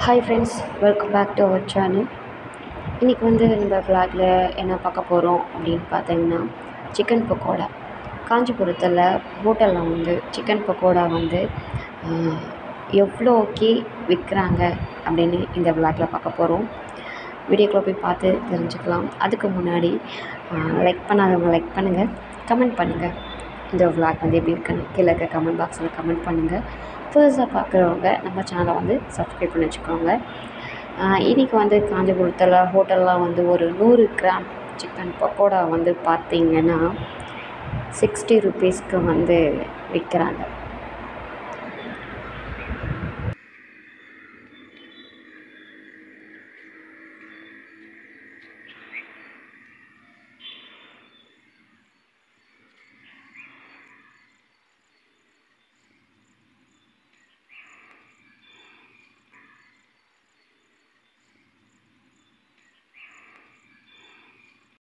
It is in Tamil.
hi friends welcome back to our channel இன்றைக்கி வந்து நம்ம vlogல என்ன பார்க்க போகிறோம் அப்படின்னு பார்த்தீங்கன்னா சிக்கன் பக்கோடா காஞ்சிபுரத்தில் ஹோட்டலில் வந்து சிக்கன் பக்கோடா வந்து ஆஹ், எவ்வளோக்கு விற்கிறாங்க அப்படின்னு இந்த vlogல பார்க்க போகிறோம் வீடியோக்குள்ளே போய் பார்த்து தெரிஞ்சுக்கலாம் அதுக்கு முன்னாடி லைக் பண்ணாதவங்க லைக் பண்ணுங்கள் கமெண்ட் பண்ணுங்கள் இந்த vlog வந்து எப்படி இருக்குன்னு கீழே இருக்க கமெண்ட் பாக்ஸில் கமெண்ட் பண்ணுங்கள் புதுசாக பார்க்குறவங்க நம்ம சேனலை வந்து சப்ஸ்கிரைப் பண்ணி வச்சுக்கோங்க ஆஹ் இன்னைக்கு வந்து காஞ்சிபுரத்தில் ஹோட்டலில் வந்து ஒரு நூறு கிராம் சிக்கன் பக்கோடா வந்து பார்த்தீங்கன்னா சிக்ஸ்டி ருபீஸ்க்கு வந்து விற்கிறாங்க